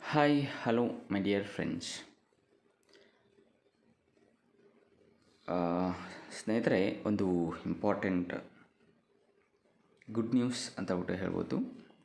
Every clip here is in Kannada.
hi hello my dear friends ಸ್ನೇಹಿತರೆ ಒಂದು ಇಂಪಾರ್ಟೆಂಟ್ ಗುಡ್ ನ್ಯೂಸ್ ಅಂತ ಬಿಟ್ಟು ಹೇಳ್ಬೋದು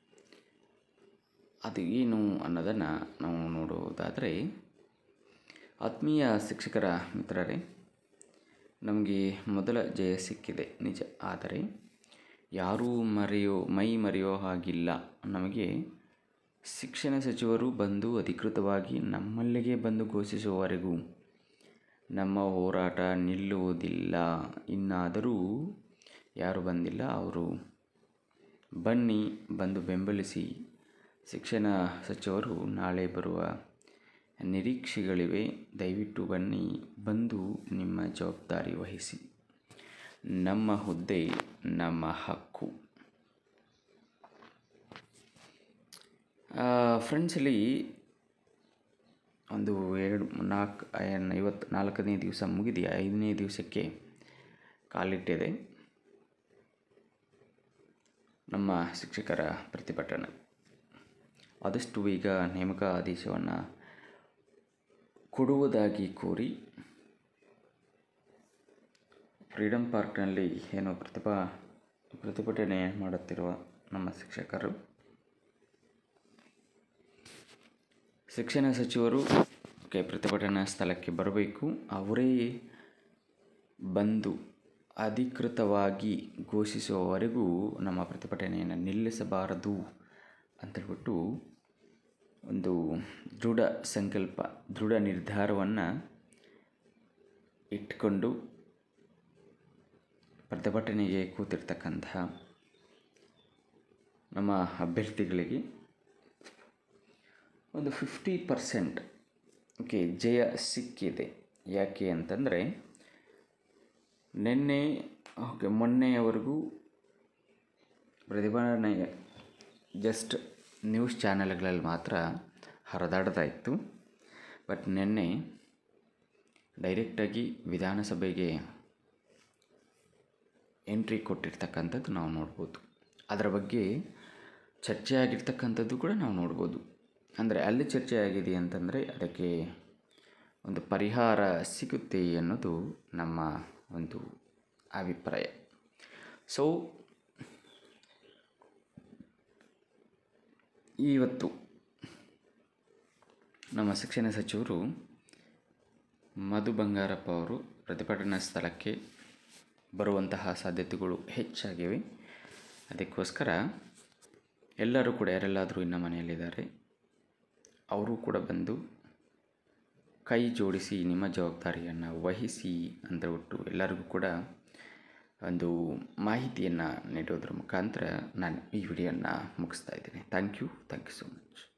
ಅದು ಏನು ಅನ್ನೋದನ್ನು ನಾವು ನೋಡೋದಾದರೆ ಆತ್ಮೀಯ ಶಿಕ್ಷಕರ ಮಿತ್ರರೇ ನಮಗೆ ಮೊದಲ ಜಯ ಸಿಕ್ಕಿದೆ ನಿಜ ಆದರೆ ಯಾರೂ ಮರೆಯೋ ಮೈ ಮರೆಯೋ ಹಾಗಿಲ್ಲ ನಮಗೆ ಶಿಕ್ಷಣ ಸಚಿವರು ಬಂದು ಅಧಿಕೃತವಾಗಿ ನಮ್ಮಲ್ಲಿಗೆ ಬಂದು ಘೋಷಿಸುವವರೆಗೂ ನಮ್ಮ ಹೋರಾಟ ನಿಲ್ಲುವುದಿಲ್ಲ ಇನ್ನಾದರೂ ಯಾರು ಬಂದಿಲ್ಲ ಅವರು ಬನ್ನಿ ಬಂದು ಬೆಂಬಲಿಸಿ ಶಿಕ್ಷಣ ಸಚಿವರು ನಾಳೆ ಬರುವ ನಿರೀಕ್ಷೆಗಳಿವೆ ದಯವಿಟ್ಟು ಬನ್ನಿ ಬಂದು ನಿಮ್ಮ ಜವಾಬ್ದಾರಿ ವಹಿಸಿ ನಮ್ಮ ಹುದ್ದೆ ನಮ್ಮ ಹಕ್ಕು ಫ್ರೆಂಡ್ಸ್ ಇಲ್ಲಿ ಒಂದು ಎರಡು ನಾಲ್ಕು ಐವತ್ತು ನಾಲ್ಕನೇ ದಿವಸ ಮುಗಿದು ಐದನೇ ದಿವಸಕ್ಕೆ ಕಾಲಿಟ್ಟಿದೆ ನಮ್ಮ ಶಿಕ್ಷಕರ ಪ್ರತಿಭಟನೆ ಆದಷ್ಟು ಈಗ ನೇಮಕ ಆದೇಶವನ್ನು ಕೊಡುವುದಾಗಿ ಕೋರಿ ಫ್ರೀಡಮ್ ಪಾರ್ಕ್ನಲ್ಲಿ ಏನು ಪ್ರತಿಭಾ ಪ್ರತಿಭಟನೆ ಮಾಡುತ್ತಿರುವ ನಮ್ಮ ಶಿಕ್ಷಕರು ಶಿಕ್ಷಣ ಸಚಿವರು ಕೆ ಪ್ರತಿಭಟನಾ ಸ್ಥಳಕ್ಕೆ ಬರಬೇಕು ಅವರೇ ಬಂದು ಅಧಿಕೃತವಾಗಿ ಘೋಷಿಸುವವರೆಗೂ ನಮ್ಮ ಪ್ರತಿಭಟನೆಯನ್ನು ನಿಲ್ಲಿಸಬಾರದು ಅಂತೇಳ್ಬಿಟ್ಟು ಒಂದು ದೃಢ ಸಂಕಲ್ಪ ದೃಢ ನಿರ್ಧಾರವನ್ನು ಇಟ್ಕೊಂಡು ಪ್ರತಿಭಟನೆಗೆ ಕೂತಿರ್ತಕ್ಕಂತಹ ನಮ್ಮ ಅಭ್ಯರ್ಥಿಗಳಿಗೆ ಒಂದು ಫಿಫ್ಟಿ ಪರ್ಸೆಂಟ್ ಓಕೆ ಜಯ ಸಿಕ್ಕಿದೆ ಯಾಕೆ ಅಂತಂದರೆ ನಿನ್ನೆ ಓಕೆ ಮೊನ್ನೆಯವರೆಗೂ ಪ್ರತಿಭಟನೆ ಜಸ್ಟ್ ನ್ಯೂಸ್ ಚಾನೆಲ್ಗಳಲ್ಲಿ ಮಾತ್ರ ಹರಿದಾಡ್ತಾ ಇತ್ತು ಬಟ್ ನಿನ್ನೆ ಡೈರೆಕ್ಟಾಗಿ ವಿಧಾನಸಭೆಗೆ ಎಂಟ್ರಿ ಕೊಟ್ಟಿರ್ತಕ್ಕಂಥದ್ದು ನಾವು ನೋಡ್ಬೋದು ಅದರ ಬಗ್ಗೆ ಚರ್ಚೆ ಆಗಿರ್ತಕ್ಕಂಥದ್ದು ಕೂಡ ನಾವು ನೋಡ್ಬೋದು ಅಂದರೆ ಅಲ್ಲಿ ಚರ್ಚೆ ಆಗಿದೆ ಅಂತಂದರೆ ಅದಕ್ಕೆ ಒಂದು ಪರಿಹಾರ ಸಿಗುತ್ತೆ ಅನ್ನೋದು ನಮ್ಮ ಒಂದು ಅಭಿಪ್ರಾಯ ಸೊ ಇವತ್ತು ನಮ್ಮ ಶಿಕ್ಷಣ ಸಚಿವರು ಮಧು ಬಂಗಾರಪ್ಪ ಅವರು ಪ್ರತಿಭಟನಾ ಸ್ಥಳಕ್ಕೆ ಬರುವಂತಹ ಸಾಧ್ಯತೆಗಳು ಹೆಚ್ಚಾಗಿವೆ ಅದಕ್ಕೋಸ್ಕರ ಎಲ್ಲರೂ ಕೂಡ ಯಾರೆಲ್ಲಾದರೂ ಇನ್ನು ಮನೆಯಲ್ಲಿದ್ದಾರೆ ಅವರು ಕೂಡ ಬಂದು ಕೈ ಜೋಡಿಸಿ ನಿಮ್ಮ ಜವಾಬ್ದಾರಿಯನ್ನು ವಹಿಸಿ ಅಂತೇಳ್ಬಿಟ್ಟು ಎಲ್ಲರಿಗೂ ಕೂಡ ಒಂದು ಮಾಹಿತಿಯನ್ನು ನೀಡೋದ್ರ ಮುಖಾಂತರ ನಾನು ಈ ವಿಡಿಯೋನ ಮುಗಿಸ್ತಾ ಇದ್ದೀನಿ thank you thank you so much